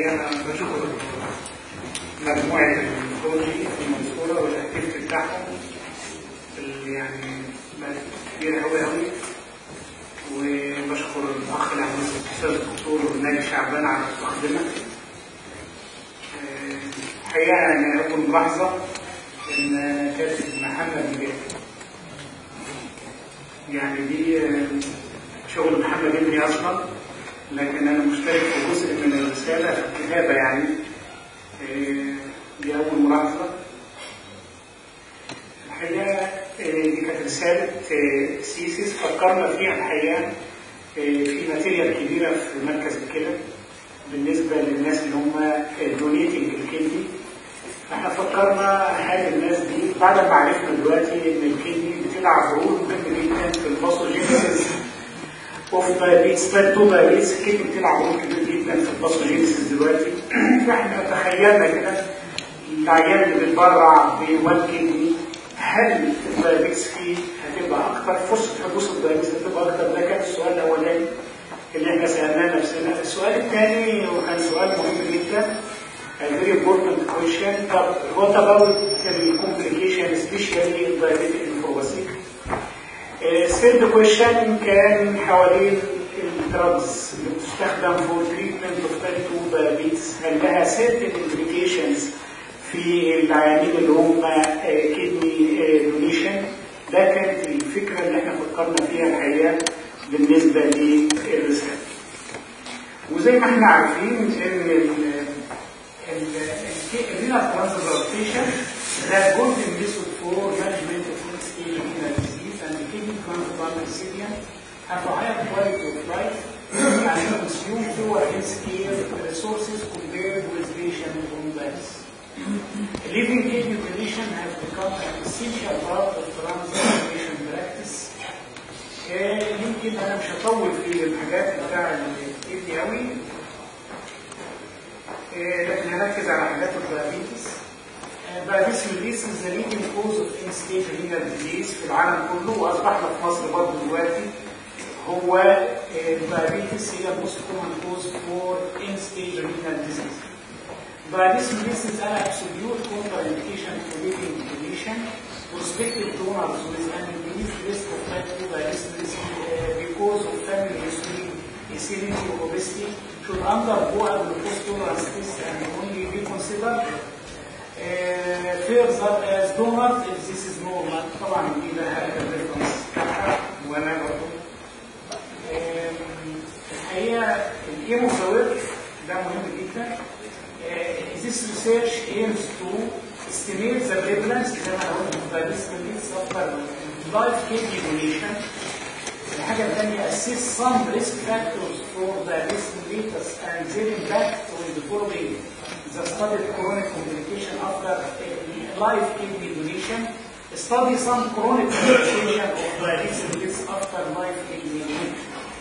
الحقيقه انا بشكر مجموعه البروجي المنصوره والاكتيفيتي بتاعهم اللي يعني بقت كبيره قوي قوي وبشكر الاخ العزيز الاستاذ الدكتور ناجي شعبان على التقدمه آه، الحقيقه يعني اول ملاحظه ان كاتب محمد نجاح يعني دي آه، شغل محمد ابني اصلا لكن انا مشترك في جزء من الرساله في الكتابه يعني آه، دي اول ملاحظه الحقيقه آه، دي كانت رساله آه، سيسيس فكرنا فيها الحقيقه آه، في ماتيريال كبيره في مركز الكلى بالنسبه للناس اللي هم دونيتنج الكدني احنا فكرنا هل الناس دي بعد ما عرفنا دلوقتي ان الكدني بتلعب رول مهم جدا في الباثوجينيسيس اوف دايابيتس تايب 2 دايابيتس الكدني بتلعب رول كبير جدا في الباثوجينيسيس دلوقتي فاحنا تخيلنا كده العيان اللي بيتبرع بوان كدني هل الدايابيتس فيه هتبقى اكتر فرصه حدوث الدايابيتس هتبقى اكتر ده كان السؤال الاولاني اللي احنا سالناه نفسنا السؤال الثاني وكان سؤال مهم جدا a very important question طب what about the complication especially in diabetic nephropathy الثيرد كويشن كان حوالين الدراجز اللي بتستخدم for treatment of type 2 diabetes هل لها certain implications في العيانين اللي هم كدني دونيشن ده كانت الفكره اللي احنا فكرنا فيها الحقيقه بالنسبه للرساله وزي ما احنا عارفين ان الرينال ترانسبلانتيشن ده golden method for management of end-stage renal disease and the kidney transplant recipient have a higher quality of life and consume fewer healthcare resources compared with patients on dialysis. Living kidney donation has become an essential part of transplantation practice. آه، يمكن انا مش هطول في الحاجات بتاع الكدني قوي آه، لكن هنركز على حاجات الدايابيتس الدايابيتس ريليس ذا ليدنج كوز اوف ان ستيج رينال ديزيز في العالم كله واصبحنا في مصر برضه دلوقتي هو الدايابيتس هي الموست كومن كوز فور ان ستيج رينال ديزيز Diabetes releases an absolute contraindication to living condition. Prospective donors with an increased risk of type 2 diabetes uh, because of family history, obesity, or obesity should undergo a glucose tolerance test and only be considered uh, further as donors if this is normal. طبعا دي لها الريفرنس بتاعها وانا برضه آم، الحقيقه الكيموثيرابي ده مهم جدا Uh, this research aims to estimate the prevalence زي ما انا قلت diabetes mellitus after life kidney donation. الحاجة الثانية assess some risk factors for diabetes mellitus and their impact on the following the studied chronic complication after uh, life kidney donation. Study some chronic complication of diabetes mellitus after life kidney donation.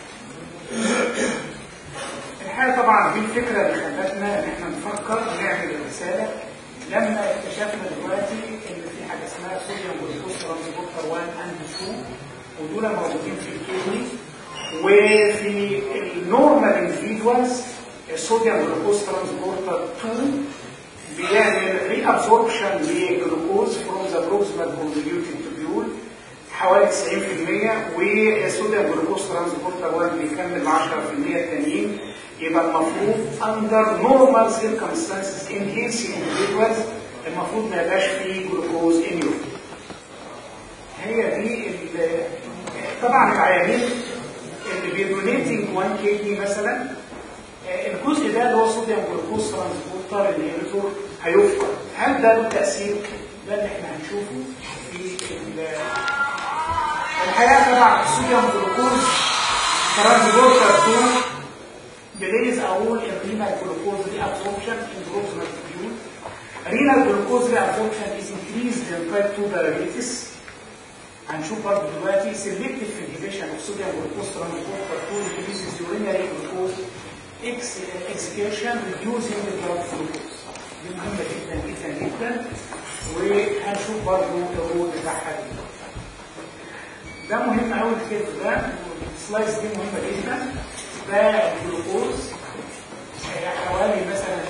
الحقيقه طبعا دي الفكره اللي خلتنا ان احنا نفكر نعمل الرساله لما اكتشفنا دلوقتي ان في حاجه اسمها صوديوم جلوكوز ترانسبورتر 1 اند 2 ودول موجودين في الكدني وفي النورمال اندفيدوالز الصوديوم جلوكوز ترانسبورتر 2 بيعمل ري ابسوربشن لجلوكوز فروم ذا بروكسيمال كونفوليوتد تubule حوالي 90% والصوديوم جلوكوز ترانسبورتر 1 بيكمل 10% التانيين يبقى المفروض under normal circumstances in healthy individuals المفروض ما يبقاش فيه جلوكوز in urine. هي دي ال- طبعا العيانين اللي بيدونيتنج 1 كيدني مثلا آه، الجزء ده اللي هو صوديوم جلوكوز ترانسبورتر انهبيتور هيفقد هل ده له تاثير؟ ده اللي احنا هنشوفه في ال- الحقيقه طبعا الصوديوم جلوكوز ترانسبورتر 2 بليز اقول الرينال جلوكوز ري ابسوربشن ان بروكسيمال تيبيول رينال جلوكوز ري ابسوربشن از انكريزد ان تايب 2 دايابيتس هنشوف برضه دلوقتي سيلكتيف انهبيشن اوف صوديوم جلوكوز ترانسبورتر 2 انكريزز يورينري جلوكوز اكس اكسكيرشن ريديوسينج البلاد جلوكوز دي مهمه جدا جدا جدا وهنشوف برضه الرول بتاعها ايه ده مهم قوي الكيرف ده السلايس دي مهمه جدا ده الجلوكوز آه، حوالي مثلا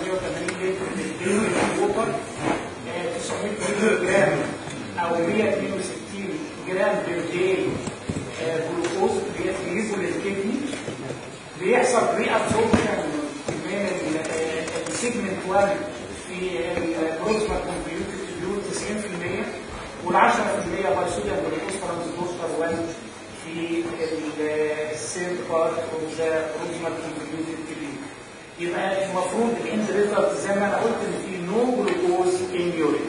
سيجمنت 1 في البروزما كومبيوتر تبيول 90% وال 10% باي صوديوم جلوكوز ترانسبورتر 1 في السيرد بارت اوف ذا بروزما كومبيوتر تبيول يبقى المفروض الاند ريزلت زي ما انا قلت ان في نو جلوكوز ان يورين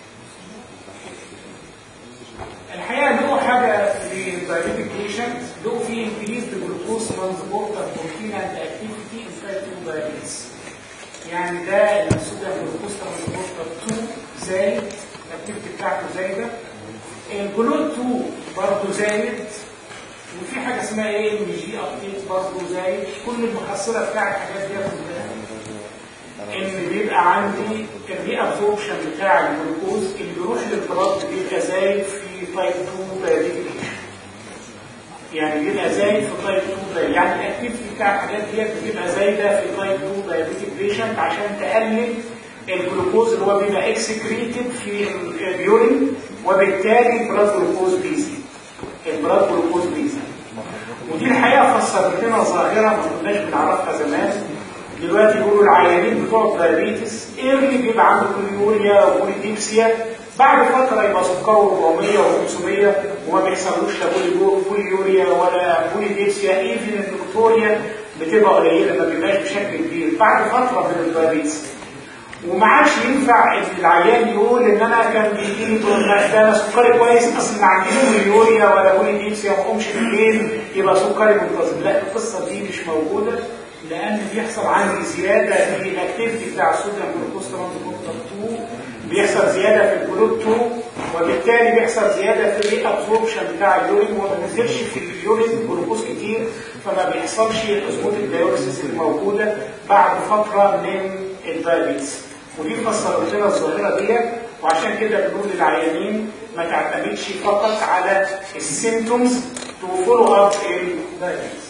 الحقيقه له حاجه في الدايبيتيك بيشنت له في انكريز جلوكوز ترانسبورتر بروتين اند اكتيفيتي ان تايب 2 دايبيتس يعني ده الصوديوم جلوكوز ترانسبورتر 2 زايد الاكتيفيتي بتاعته زايده الجلوت 2 برضه زايد وفي حاجه اسمها ايه ام جي ابديت برضه زايد كل المحصله بتاع الحاجات دي كلها ان بيبقى عندي الري ابزوربشن بتاع الجلوكوز اللي بيروح للبلد بيبقى زايد في تايب 2 دايابيتيك يعني بيبقى زايد في تايب 2 دايابيتيك يعني الاكتيفيتي بتاع الحاجات ديت بتبقى زايده في تايب 2 دايابيتيك بيشنت عشان تقلل الجلوكوز اللي هو بيبقى اكسكريتد في اليورين وبالتالي البلاد جلوكوز بيزيد البلاد جلوكوز بيزيد ودي الحقيقه فسرت لنا ظاهره ما كناش بنعرفها زمان دلوقتي بيقولوا العيانين بتوع الدايابيتس ايه اللي بيبقى عنده بوليوريا وبوليديبسيا بعد فتره يبقى سكره 400 و500 وما بيحصلوش لا بوليوريا ولا بوليديبسيا ايفن الدكتوريا بتبقى قليله ما بيبقاش بشكل كبير بعد فتره من الدايابيتس وما عادش ينفع ان العيان يقول ان انا كان بيجي لي ده انا سكري كويس اصل ما عنديش بوليوريا ولا بوليديبسيا ما اقومش بالليل يبقى سكري منتظم لا القصه دي مش موجوده لان بيحصل عندي زياده في الاكتيفيتي بتاع الصوديوم جلوكوز ترانسبورتر 2 بيحصل زياده في الجلوت 2 وبالتالي بيحصل زياده في الري ابزوربشن بتاع اليورين وما بينزلش في اليورين جلوكوز كتير فما بيحصلش الاسموتيك دايوريسيس الموجوده بعد فتره من الدايابيتس ودي فسرت لنا الظاهره ديت وعشان كده بنقول للعيانين ما تعتمدش فقط على السيمتومز تو فولو اب الدايابيتس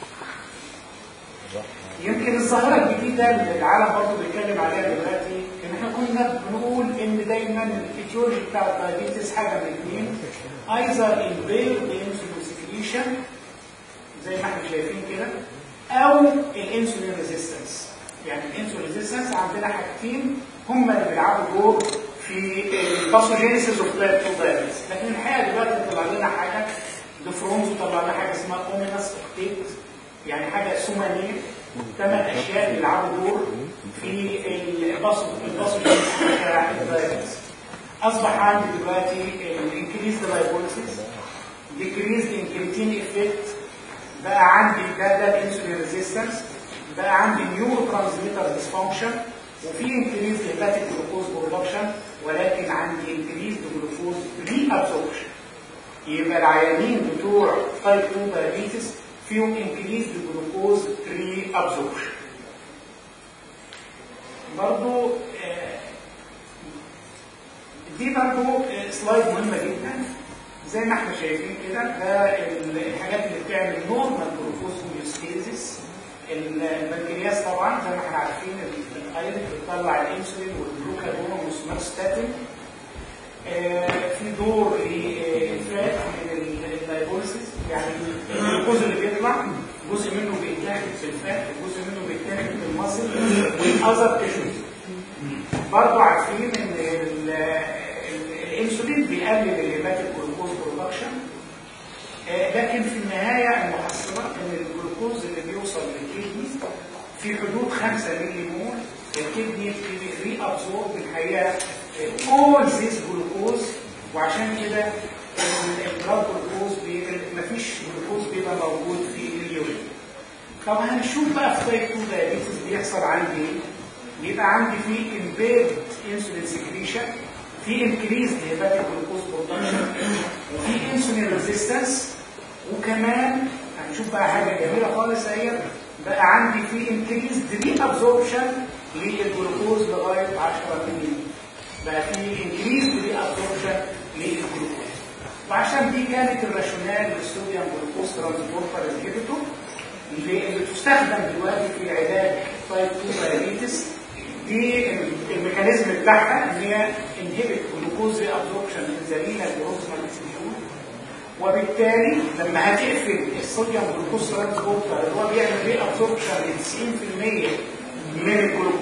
يمكن الظاهرة الجديدة اللي العالم برضه بيتكلم عليها دلوقتي ان احنا كنا بنقول ان دايما الفيتيولوجي بتاع الدايابيتس حاجة من اثنين ايزر امبيرد انسولين سكريشن زي ما احنا شايفين كده او الانسولين ريزيستنس يعني الانسولين ريزيستنس عندنا حاجتين هم اللي بيلعبوا دور في الباثوجينيسيس اوف تايب 2 دايابيتس لكن الحقيقه دلوقتي طلع لنا حاجه ديفرونز وطلع لنا حاجه اسمها اومينس اوكتيت يعني حاجه ثمانيه ثمان اشياء بيلعبوا دور في الباثوجينيسيس بتاع الدايابيتس اصبح عندي دلوقتي الانكريز لايبوليسيس ديكريز انكريتين افكت بقى عندي ده ده الانسولين ريزيستنس بقى عندي نيورو ترانسميتر ديسفانكشن وفي انكريز هيباتيك جلوكوز برودكشن ولكن عندي انكريز جلوكوز ري ابزوربشن يبقى العيانين بتوع تايب 2 دايابيتس فيهم انكريز جلوكوز ري ابزوربشن برضو آه دي برضو آه سلايد مهمه جدا زي ما احنا شايفين كده ده الحاجات اللي بتعمل نورمال جلوكوز هوميوستيزيس البنكرياس طبعا زي ما احنا عارفين الايرن بتطلع الانسولين والجلوكاجون والسوماتوستاتين آه في دور للفات من اللايبوليسيس يعني الجزء اللي بيطلع جزء منه بيتاخد في الفات جزء منه بيتاخد في المصل والاذر تيشوز برضه عارفين ان الانسولين بيقلل الهيباتيك جلوكوز برودكشن لكن في النهاية المحصلة ان الجلوكوز اللي بيوصل للكدني في حدود 5 ملي مول الكدني ري ابزورب الحقيقة كل ذيس جلوكوز وعشان كده البلاد جلوكوز مفيش جلوكوز بيبقى موجود في اليورين طب هنشوف بقى في تايب 2 دايابيتس بيحصل عندي ايه؟ بيبقى عندي في امبيد انسولين سكريشن في انكريز لهيباتيك جلوكوز برودكشن وفي انسولين ريزيستنس وكمان هنشوف بقى حاجه جميله خالص اهي بقى عندي في انكريز ري ابزوربشن للجلوكوز لغايه 10 مللي بقى في انكريز ري ابزوربشن للجلوكوز وعشان دي كانت الراشونال للصوديوم جلوكوز ترانسبورتر انهبيتور اللي بتستخدم دلوقتي في علاج تايب 2 دايابيتس دي الميكانيزم بتاعها ان هي انهبت جلوكوز ري ابزوربشن في الزرينه الجلوكوز وبالتالي لما هتقفل الصوديوم جلوكوز ترانسبورتر اللي هو بيعمل ري ابزوربشن ل 90% من الجلوكوز الجلوكوز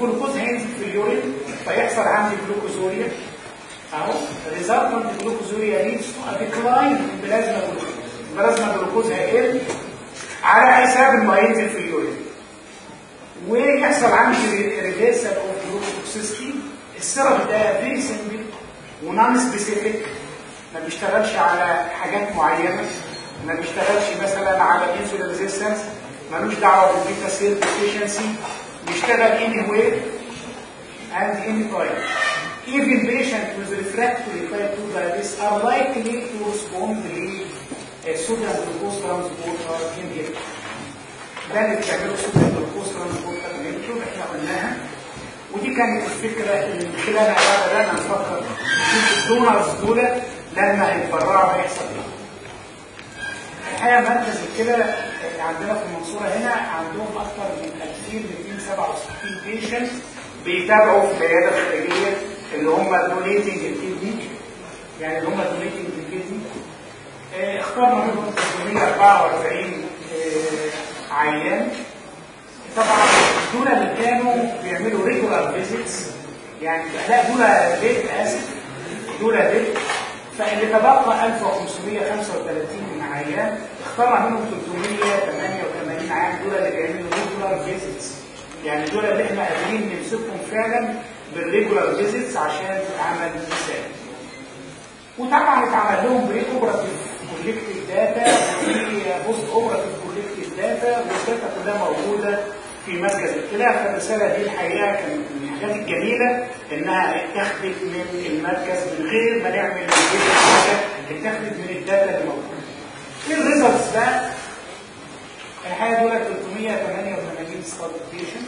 الجلوكوز هينزل في اليورين فيحصل عندي جلوكوزوريا اهو resultant جلوكوزوريا leads to a decline in plasma glucose البلازما جلوكوز هيقل على حساب ما ينزل في اليورين ويحصل عندي ريفيرسال اوف جلوكوكسيستي السيرب ده فيري سمبل ونون سبيسيفيك ما بيشتغلش على حاجات معينه ما بيشتغلش مثلا على انسولين ريزيستنس ملوش دعوه بالبيتا سيل ديفيشنسي بيشتغل اني وير and any time. Even patients with refractory type 2 diabetes are likely to respond to a sodium glucose transporter inhibitor. ده اللي بيعمله sodium glucose transporter inhibitor احنا قلناها ودي كانت الفكره اللي من خلالها بقى بدانا نفكر نشوف الدونرز دول لما هيتبرعوا هيحصل ايه. الحقيقه مركز الكلى اللي عندنا في المنصوره هنا عندهم اكثر من 2267 بيشنت بيتابعوا في العياده الخارجيه اللي هم دونيتنج الكدني يعني اللي هم دونيتنج الكدني اه اخترنا منهم 344 اه عيان طبعا دول اللي كانوا بيعملوا ريجولار فيزيتس يعني لا دول بيت اسف دول بيت فاللي تبقى 1535 من عيان اخترنا منهم 388 عيان دول اللي بيعملوا ريجولار فيزيتس يعني دول اللي احنا قادرين نمسكهم فعلا بالريجولار فيزيتس عشان تتعمل مثال وطبعا اتعمل لهم بري اوبراتيف كولكتيف داتا وفي بوست اوبراتيف كولكتيف داتا والداتا كلها موجوده في مركز الكلى فالرساله دي الحقيقه كانت من الحاجات الجميله انها اتخذت من المركز من غير ما نعمل حاجه اتخذت من الداتا اللي موجوده. ايه الريزلتس بقى؟ الحقيقه دول 388 ستارت بيشنت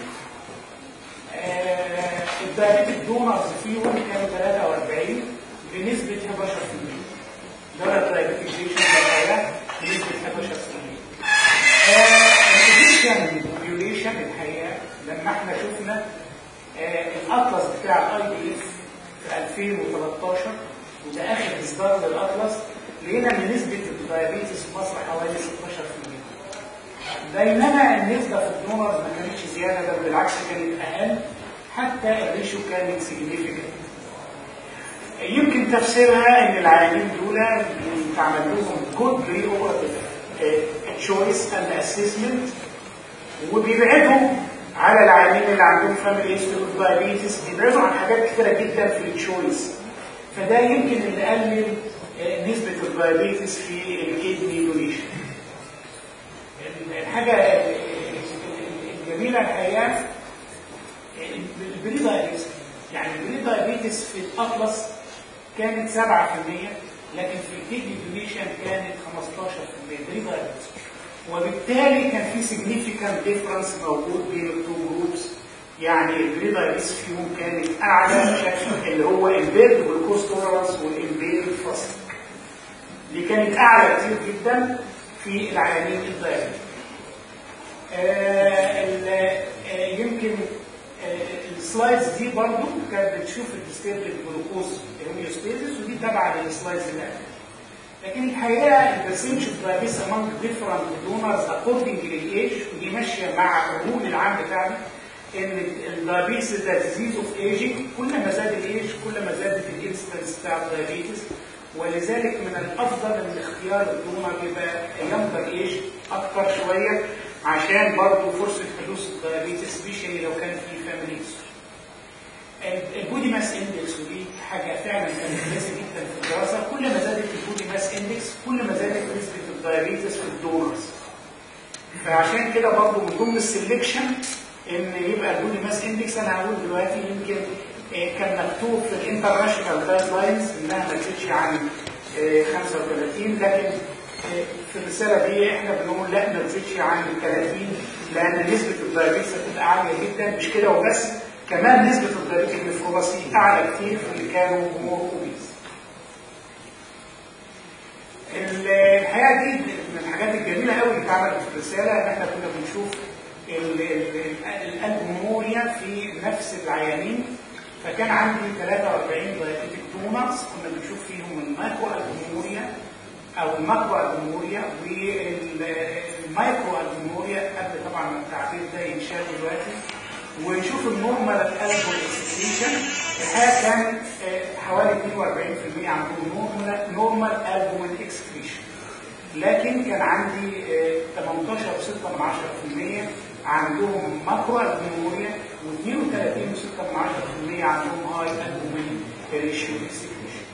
الدايبيتك دونرز فيهم كانوا 43 بنسبه 11% دول الدايبيتك بيشنت الحقيقه بنسبه 11% الايجيبشن بوبيوليشن الحقيقه لما احنا شفنا آه الاطلس بتاع الاي دي اف في 2013 وده اخر اصدار للاطلس لقينا ان نسبه الدايابيتس في مصر حوالي 16% بينما النسبه في الدونرز ما كانتش زياده بل بالعكس كانت اقل حتى الريشيو كانت سيجنيفيكانت يمكن تفسيرها ان العيانين دول بيتعمل لهم جود بري اوبراتيف تشويس اند اسسمنت وبيبعدوا على العيانين اللي عندهم فاميلي هيستوري اوف دايابيتس بيبعدوا عن حاجات كثيره جدا في التشويس فده يمكن اللي قلل نسبه الدايابيتس في الكيدني دونيشن الحاجه الجميله الحقيقه البري دايابيتس يعني البري دايابيتس في الاطلس كانت 7% لكن في الكيدني دونيشن كانت 15% بري دايابيتس وبالتالي كان في significant difference موجود بين التو جروبس يعني البري دايابيتس فيهم كانت اعلى شكل اللي هو البيرد جلوكوز تولرانس والامبيرد فاست دي كانت اعلى كتير جدا في العيانين الدايابيتس آه يمكن آه السلايدز دي برضو كانت بتشوف الستيبل جلوكوز هوميوستيزيس ودي تبع للسلايدز اللي لكن الحقيقه البرسنتج اوف دايابيتس امونج ديفرنت دونرز اكوردنج للايج ودي ماشيه مع الرول العام بتاعنا ان الدايابيتس ده ديزيز اوف ايجنج كل ما زاد الايج كل ما زادت الانستنس بتاع الدايابيتس ولذلك من الافضل ان اختيار الدونر يبقى ينظر ايج اكتر شويه عشان برضه فرصه حدوث الدايابيتس سبيشالي لو كان في فاميلي البودي ماس اندكس ودي حاجه فعلا كانت كويسه جدا في الدراسه كل ما زادت البودي ماس اندكس كل ما زادت نسبه الدايابيتس في الدونرز فعشان كده برضه من ضمن السلكشن ان يبقى البودي ماس اندكس انا هقول دلوقتي يمكن كان مكتوب في الانترناشونال جايد لاينز انها ما تزيدش عن 35 لكن في الرساله دي احنا بنقول لا ما تزيدش عن 30 لان نسبه الدايابيتس هتبقى عاليه جدا مش كده وبس كمان نسبه الدايابيتك نفروباسي اعلى كتير في اللي كانوا مور اوبيز. الحقيقه دي من الحاجات الجميله قوي اللي اتعملت في الرساله ان احنا كنا بنشوف الالبوموريا في نفس العيانين فكان عندي 43 دايابيتك دونرز كنا بنشوف فيهم المايكرو البوموريا او الماكرو البوموريا والمايكرو البوموريا قبل طبعا التعبير ده ينشال دلوقتي ونشوف النورمال البوم اكسكريشن الحقيقه كان آه، حوالي 42% عندهم نورمال نورمال البوم اكسكريشن لكن كان عندي آه، 18.6% عندهم ماكرو البوموريا و32.6% عندهم هاي البومين ريشيو اكسكريشن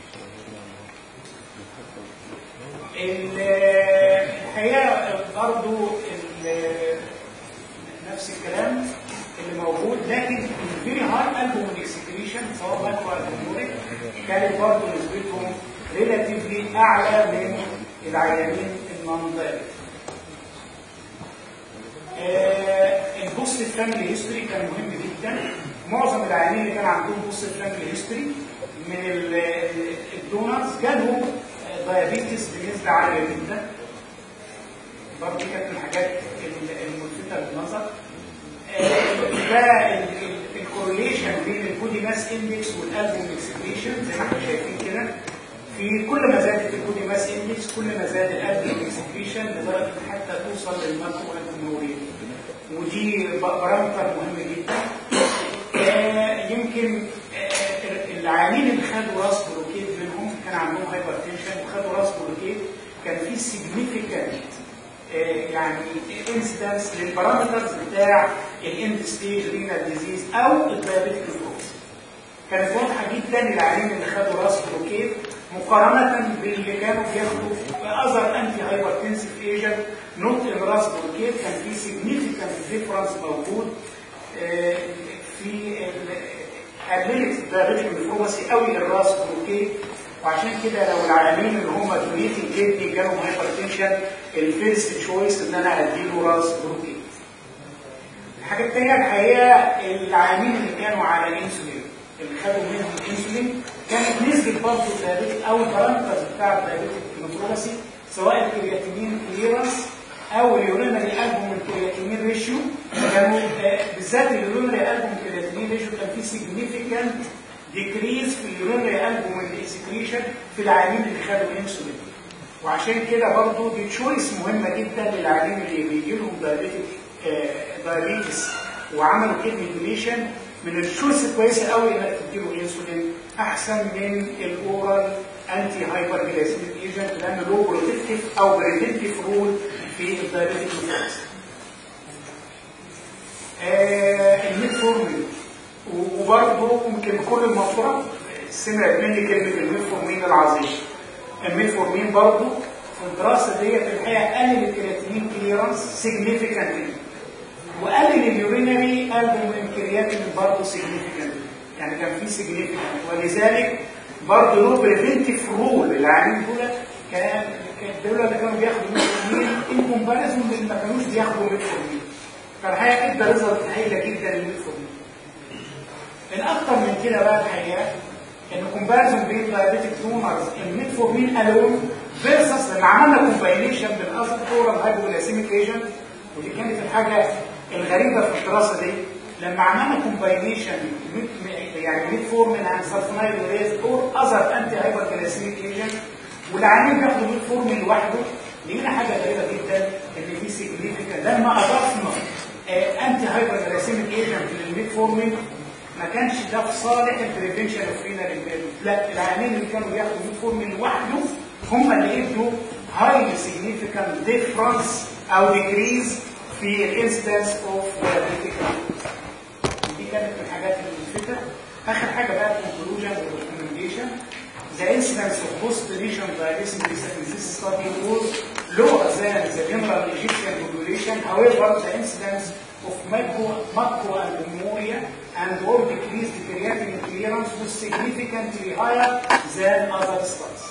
الحقيقه برضو ال- نفس الكلام اللي موجود لكن الفيري هاي البوم اكسكريشن سواء ماكرو البوموريا كانت برضو نسبتهم ريلاتيفلي اعلى من العيانين النون دايركت البوست فاميلي هيستوري كان مهم جدا معظم العيانين اللي كان عندهم بوست فاميلي هيستوري من ال- ال- الدونرز جالهم دايابيتس بنسبه عاليه جدا برضه دي كانت من الحاجات ال- الملفتة للنظر آه، ده الكورليشن بين البودي ماس اندكس والالبوم اكسكريشن زي ما احنا شايفين كده في كل ما زادت البودي ماس اندكس كل ما زاد الالبوم اكسكريشن لدرجه حتى توصل للماكرو البوموريا ودي ب- بارامتر مهم جدا آه، يمكن آه، العيانين اللي خدوا راس بلوكيت منهم كان عندهم هايبر تنشن وخدوا راس بلوكيت كان في سيجنيفيكانت يعني انسيدنس للبارامترز بتاع الاند ستيج رينال ديزيز او الدايابيتيك نيفروز كانت واضحه جدا للعيانين اللي خدوا راس بلوكيت مقارنه باللي كانوا بياخدوا اذر انتي هايبرتنسيف ايجنت نوت الراس بلوكيت كان في سيجنيفيكانت ديفرنس موجود آه، في قللت الدايابيتيك نيفروباثي قوي الراس بلوكيت وعشان كده لو العيانين اللي هم دونيتنج كدني جالهم هايبرتنشن الفيرست تشويس ان انا اديله راس بلوكيت الحاجه الثانيه الحقيقه العيانين اللي كانوا على انسولين اللي خدوا منهم انسولين كانت نسبه برضه الدايابيتيك او البارامترز بتاع الدايابيتيك نيفروباثي سواء الكرياتينين كليرنس او اليورينري البوم الكرياتينين ريشيو كانوا آه، بالذات اليورينري البوم الكرياتينين ريشيو كان في سيجنيفيكانت ديكريز في اليورينري البوم الاكسكريشن في العيانين اللي خدوا انسولين وعشان كده برضه دي تشويس مهمه جدا للعيانين اللي بيجي لهم دايابيتيك دايابيتس وعملوا كدني دونيشن من التشويس الكويسه قوي انك تديله انسولين احسن من الاورال انتي هايبر جلايسيميك ايجنت لان له بروتكتيف او بريفنتيف رول في الدايابيتيك نيفروز. آه الميتفورمين وبرضه يمكن كل المفروض سمعت مني كلمه الميتفورمين العظيم. الميتفورمين برضه في الدراسه ديت الحقيقه قلل الكرياتينين كليرنس سيجنيفيكانتلي وقلل اليورينري البوم كرياتين برضه سيجنيفيكانتلي يعني كان في سيجنيفيكانت ولذلك برضه له بريفنتيف رول العيانين دول كان كان دول اللي كانوا بياخدوا ميتفورمين ان كومباريزون باللي ما كانوش بياخدوا ميتفورمين فالحقيقه ادى ريزلت هايله جدا للميتفورمين الاكثر من كده بقى الحقيقه ان كومباريزون بين دايابيتيك دونرز الميتفورمين الون فيرسس لما عملنا كومباينيشن بالاذر اورال هايبوغليسيميك ايجنت ودي كانت الحاجه الغريبه في الدراسه دي لما عملنا كومباينيشن يعني ميتفورمين عن سلفونايلوريز اور اذر انتي هايبوغليسيميك ايجنت والعيانين بياخدوا ميتفورمين لوحده لقينا حاجه غريبه جدا ان في سيجنيفيكانت لما اضفنا انتي هايبوغليسيميك ايجنت للميتفورمين ما كانش ده في صالح البريفنشن اوف رينال امبيرمنت لا العيانين اللي كانوا بياخدوا ميتفورمين لوحده هم اللي ادوا هاي سيجنيفيكانت ديفرنس او ديكريز في الانسيدنس اوف دايابيتيك دي كانت من الحاجات الملفتة اخر حاجه بقى الكونكلوجن والريكومنديشن The incidence of post-deletion dialysis in this study was lower than the general Egyptian population. However, the incidence of macro, macroalbuminuria and or decreased creatinine clearance was significantly higher than other studies.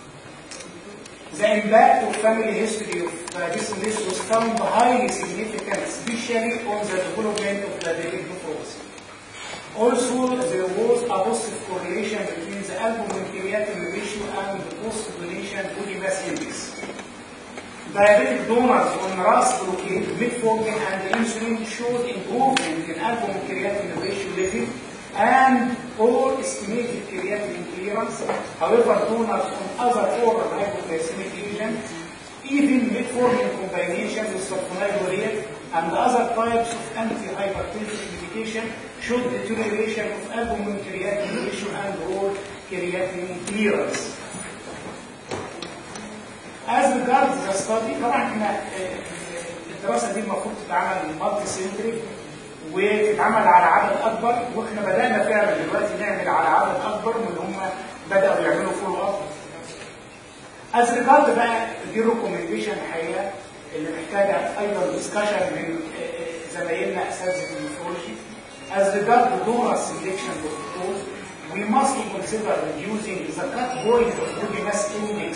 The impact of family history of diabetes was found highly significant, especially on the development of diabetic nephropathy. Also, there was a positive correlation between the albumin creatinine ratio and the post-donation body mass index. Diabetic donors on RAS blockade, metformin and insulin showed improvement in albumin creatinine ratio level and all estimated creatinine clearance. However, donors on other oral hypoglycemic agents, even metformin combination with sulfonylurea and other types of anti-hypertensive medication show deterioration of albumin creatinine ratio and or creatinine clearance. As regards the study طبعا احنا آه، الدراسه دي المفروض تتعمل مالتي سنتريك وتتعمل على عدد اكبر واحنا بدانا فعلا دلوقتي نعمل على عدد اكبر من اللي هم بداوا يعملوا فولو اب از ريجارد بقى دي الريكومنديشن الحقيقه اللي محتاجه ايضا ديسكشن من آه، آه، زمايلنا اساتذه النفرولوجي as regard the donor selection protocol we must consider reducing the cut point of body mass index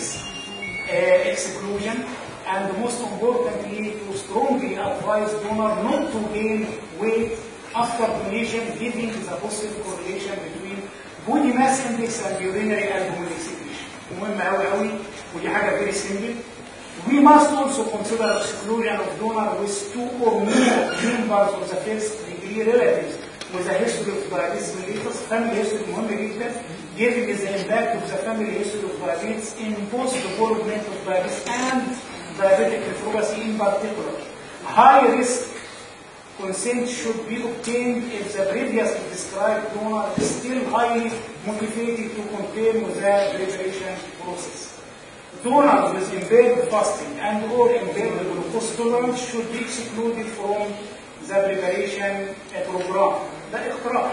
uh, exclusion and most importantly to strongly advise donor not to gain weight after donation giving the positive correlation between body mass index and urinary albumin excretion مهم قوي قوي ودي حاجه very simple We must also consider exclusion of donor with two or more members of the first degree relatives with a history of diabetes mellitus. Family history مهم جدا given the impact of the family history of diabetes in both development of diabetes and diabetic nephropathy in particular. High risk consent should be obtained if the previously described donor is still highly motivated to continue with the preparation process. Donors with impaired fasting and or impaired glucose tolerance should be excluded from the preparation uh, program. ده اقتراح.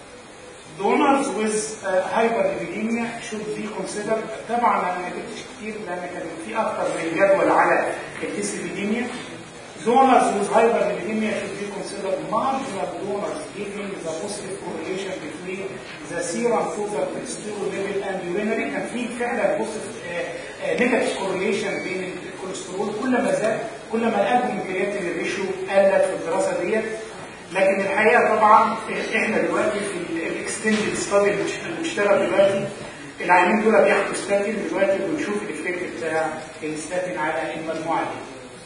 Donors with uh, hyperlipidemia should be considered طبعا انا ما جبتش كتير لان كان في اكتر من جدول على الديسليبيديميا. Donors with hyperlipidemia should be considered marginal donors giving the positive correlation between the serum total cholesterol level and urinary كان في فعلا positive نيجاتيف كورليشن بين الكوليسترول كل ما زاد كل ما الالبوم كرياتين ريشيو قلت في الدراسه ديت لكن الحقيقه طبعا احنا دلوقتي في الاكستندد ستادي اللي بنشتغل دلوقتي العيانين دول بياخدوا ستاتين دلوقتي بنشوف الايفكت بتاع الستاتين على المجموعه دي.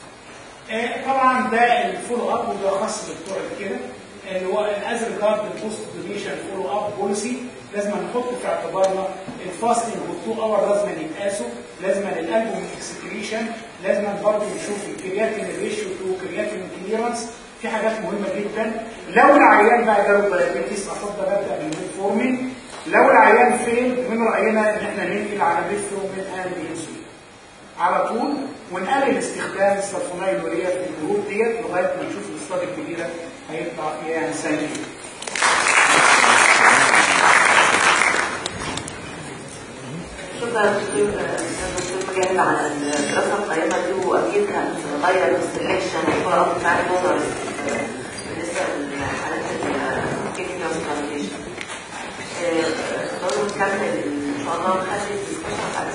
آه، طبعا ده الفولو اب وده خاص بالدكتور كده اللي هو الاز ريجارد البوست دونيشن فولو اب بوليسي لازم نحط في اعتبارنا الفاستنج والتو اور لازم يتقاسوا لازم الالبوم اكسكريشن لازم برضه نشوف الكرياتين ريشيو تو كرياتين كليرنس في حاجات مهمه جدا لو العيان بقى جاله دايابيتس افضل ابدا بالميتفورمين لو العيان فين من راينا ان احنا ننقل على ميتفورمين اند انسولين على طول ونقلل استخدام السلفونايلوريا في الجروب ديت لغايه ما نشوف الاصابه الكبيره هيطلع يعني سليم. شكرا دكتور دكتور مجاهد على الدراسه القيمه دي واكيد هتغير السلكشن والقرارات بتاع النظر بالنسبه لحالات الكيمياء والكالكوليشن. برضه نكمل ان شاء الله نخلي الدسكشن